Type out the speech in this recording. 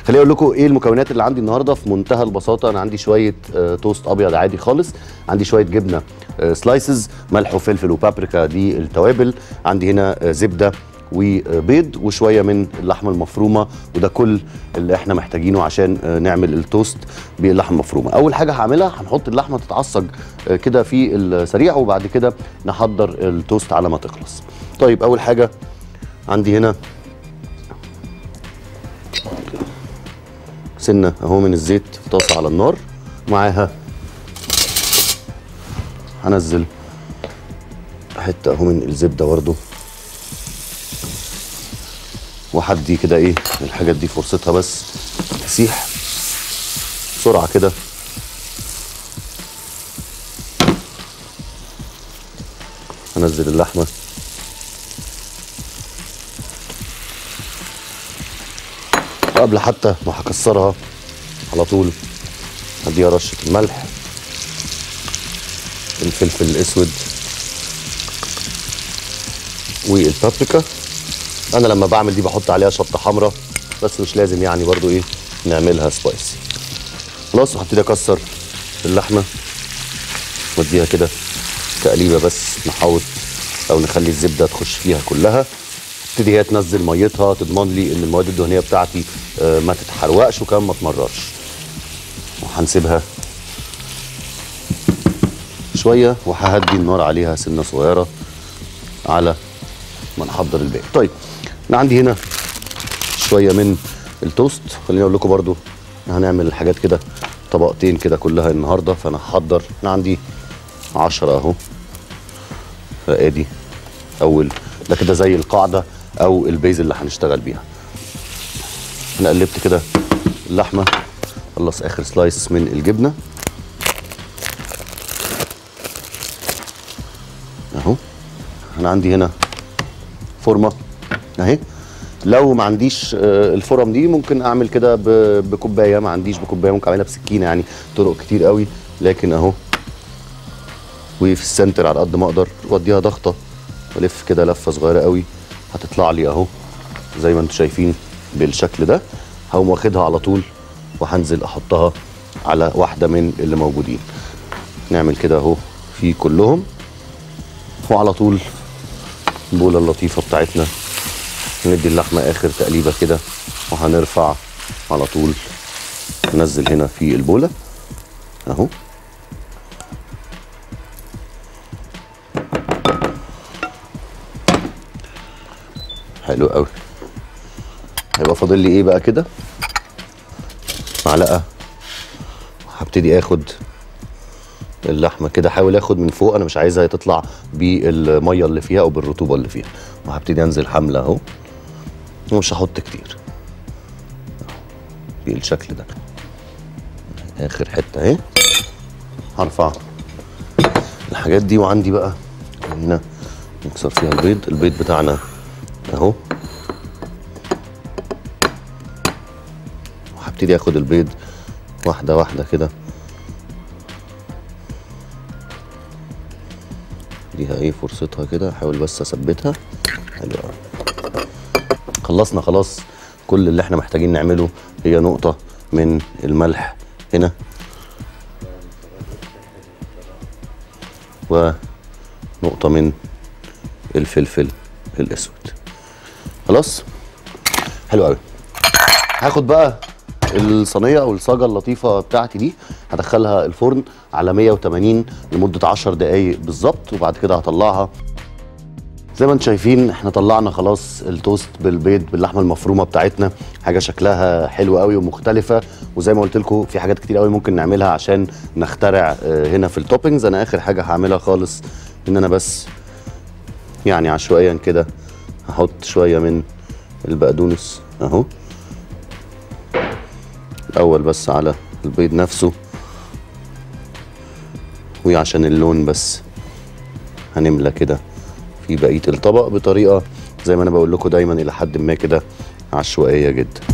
خليني اقول لكم ايه المكونات اللي عندي النهارده في منتهى البساطه انا عندي شويه آه، توست ابيض عادي خالص عندي شويه جبنه آه، سلايسز ملح وفلفل وبابريكا دي التوابل عندي هنا آه، زبده وبيض وشويه من اللحمه المفرومه وده كل اللي احنا محتاجينه عشان آه، نعمل التوست باللحمه المفرومه اول حاجه هعملها هنحط اللحمه تتعصج آه، كده في السريع وبعد كده نحضر التوست على ما تخلص طيب اول حاجه عندي هنا سنه اهو من الزيت في طاسه على النار معاها هنزل حته اهو من الزبده برده وحدي كده ايه الحاجات دي فرصتها بس تسيح بسرعه كده هنزل اللحمه وقبل حتى ما هكسرها على طول هديها رشه الملح الفلفل الاسود والبابريكا انا لما بعمل دي بحط عليها شطه حمراء بس مش لازم يعني برضو ايه نعملها سبايسي خلاص وهبتدي اكسر اللحمه واديها كده تقليبه بس نحوط او نخلي الزبده تخش فيها كلها تبتدي هي تنزل ميتها تضمن لي ان المواد الدهنيه بتاعتي آه، ما تتحرقش وكمان ما تمررش وهنسيبها شويه وههدي النار عليها سنه صغيره على ما نحضر الباقي طيب انا عندي هنا شويه من التوست خليني اقول لكم برضو هنعمل الحاجات كده طبقتين كده كلها النهارده فانا هحضر انا عندي 10 اهو فادي اول ده كده زي القاعده او البيز اللي هنشتغل بيها انا قلبت كده اللحمه خلص اخر سلايس من الجبنه اهو انا عندي هنا فورمه اهي لو ما عنديش آه، الفرم دي ممكن اعمل كده ب- بكوبايه ما عنديش بكوبايه ممكن اعملها بسكينه يعني طرق كتير قوي لكن اهو وفي السنتر على قد ما اقدر واديها ضغطه والف كده لفه صغيره قوي هتطلع لي اهو زي ما انتم شايفين بالشكل ده هقوم واخدها على طول وهنزل احطها على واحده من اللي موجودين نعمل كده اهو في كلهم وعلى طول البوله اللطيفه بتاعتنا ندي اللحمه اخر تقليبه كده وهنرفع على طول ننزل هنا في البوله اهو حلو قوي هيبقى فاضل لي ايه بقى كده معلقه هبتدي اخد اللحمه كده احاول اخد من فوق انا مش عايزها تطلع بالميه اللي فيها او بالرطوبه اللي فيها وهبتدي انزل حمله اهو ومش هحط كتير بالشكل ده اخر حته اهي هرفع الحاجات دي وعندي بقى هنا نكسر فيها البيض البيض بتاعنا اهو وهبتدي اخد البيض واحده واحده كده اديها ايه فرصتها كده احاول بس اثبتها حلو قوي خلصنا خلاص كل اللي احنا محتاجين نعمله هي نقطة من الملح هنا ونقطة من الفلفل الاسود خلاص حلو قوي هاخد بقى الصينيه او الصاجه اللطيفه بتاعتي دي هدخلها الفرن على 180 لمده 10 دقائق بالظبط وبعد كده هطلعها زي ما انتم شايفين احنا طلعنا خلاص التوست بالبيض باللحمه المفرومه بتاعتنا حاجه شكلها حلو قوي ومختلفه وزي ما قلت لكم في حاجات كتير قوي ممكن نعملها عشان نخترع اه، هنا في التوبينجز انا اخر حاجه هعملها خالص ان انا بس يعني عشوائيا كده هحط شويه من البقدونس اهو الاول بس على البيض نفسه وعشان اللون بس هنملى كده في بقيه الطبق بطريقه زي ما انا بقول لكم دايما الى حد ما كده عشوائيه جدا